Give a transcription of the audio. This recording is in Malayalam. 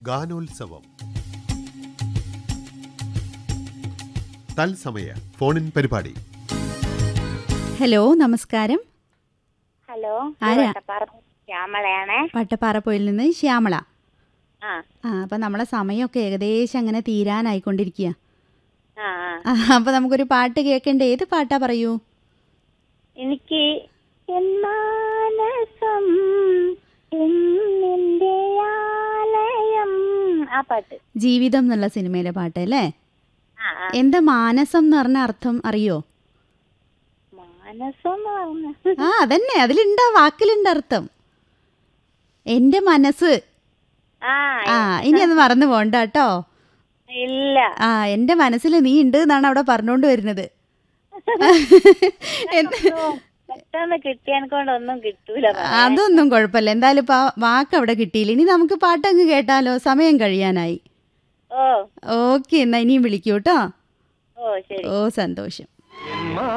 ഗാനോത്സവം തത്സമയ ഫോണിൻ പരിപാടി ഹലോ നമസ്കാരം ഹലോ ആരാ? വട്ടപ്പാറ ശ്യാമളയാണേ വട്ടപ്പാറപ്പോയിൽ നിന്ന് ശ്യാമള ആ ആ അപ്പം നമ്മളെ സമയമൊക്കെ ഏകദേശം അങ്ങനെ തീരാനായിക്കൊണ്ടിരിക്കുക ആ ആ. അപ്പം നമുക്കൊരു പാട്ട് കേൾക്കണ്ടേ ഏത് പാട്ടാ പറയൂ എനിക്ക് എന്നാനസം എന്നിന്റെ ആലയം ആ പാട്ട് ജീവിതം എന്നുള്ള സിനിമയിലെ പാട്ട് അല്ലേ ആ ആ. എന്താ മാനസം എന്ന് പറഞ്ഞ അർത്ഥം അറിയോ മാനസം എന്ന് പറഞ്ഞ ആ അതന്നെ അതിലുണ്ട് ആ വാക്കിലുണ്ട് അർത്ഥം എൻ്റെ മനസ്സ് ആ ആ ഇനി അത് മറന്നു പോണ്ട കേട്ടോ ഇല്ല ആ എൻ്റെ മനസ്സിൽ നീ ഉണ്ട് എന്നാണ് അവിടെ പറഞ്ഞുകൊണ്ട് വരുന്നത് എന്ത്- ഒന്നും പെട്ടെന്ന് കിട്ടിയാൻ കൊണ്ട് ഒന്നും കിട്ടൂല പറയാൻ. അതൊന്നും കുഴപ്പമില്ല എന്തായാലും ഇപ്പൊ ആ വാക്ക് അവിടെ കിട്ടിയില്ല ഇനി നമുക്ക് പാട്ടങ്ങ് കേട്ടാലോ സമയം കഴിയാനായി ഓ ഓക്കെ എന്നാ ഇനിയും വിളിക്കൂ കേട്ടോ ഓ ശരി ഓ സന്തോഷം